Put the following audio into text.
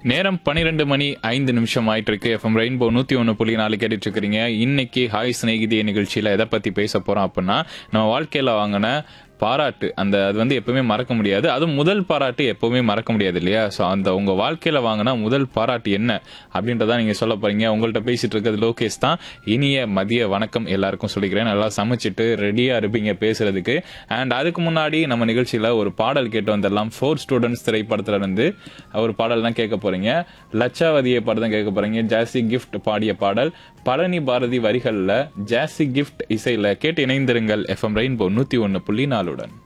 நேரம் பன்னிரெண்டு மணி ஐந்து நிமிஷம் ஆயிட்டு இருக்கு எஃப்எம் ரெயின்போ நூத்தி ஒன்று புள்ளி நாலு கேட்டுட்டு இருக்கிறீங்க இன்னைக்கு ஹாய் சிநேகிதிய நிகழ்ச்சியில எதை பத்தி பேச போறோம் அப்படின்னா நம்ம வாழ்க்கையில வாங்கின பாராட்டு அந்த அது வந்து எப்பவுமே மறக்க முடியாது அதுவும் முதல் பாராட்டு எப்பவுமே மறக்க முடியாது இல்லையா ஸோ அந்த உங்க வாழ்க்கையில வாங்கின முதல் பாராட்டு என்ன அப்படின்றத நீங்க சொல்ல போறீங்க உங்கள்ட்ட பேசிட்டு இருக்கிறது லோகேஷ் தான் இனிய மதிய வணக்கம் எல்லாருக்கும் சொல்லிக்கிறேன் நல்லா சமைச்சிட்டு ரெடியா இருப்பீங்க பேசுறதுக்கு அண்ட் அதுக்கு முன்னாடி நம்ம நிகழ்ச்சியில ஒரு பாடல் கேட்டு வந்துடலாம் ஃபோர் ஸ்டூடெண்ட்ஸ் திரைப்படத்துல இருந்து ஒரு பாடல் தான் கேட்க போறீங்க லட்சாவதியை பாடல் தான் கேட்க போறீங்க ஜாசி கிஃப்ட் பாடிய பாடல் பழனி பாரதி வரிகள்ல ஜாசி கிஃப்ட் இசையில கேட்டு இணைந்திருங்கள் எஃப்எம் ரெயின்போ நூத்தி ஒன்னு புள்ளி நாலுடன்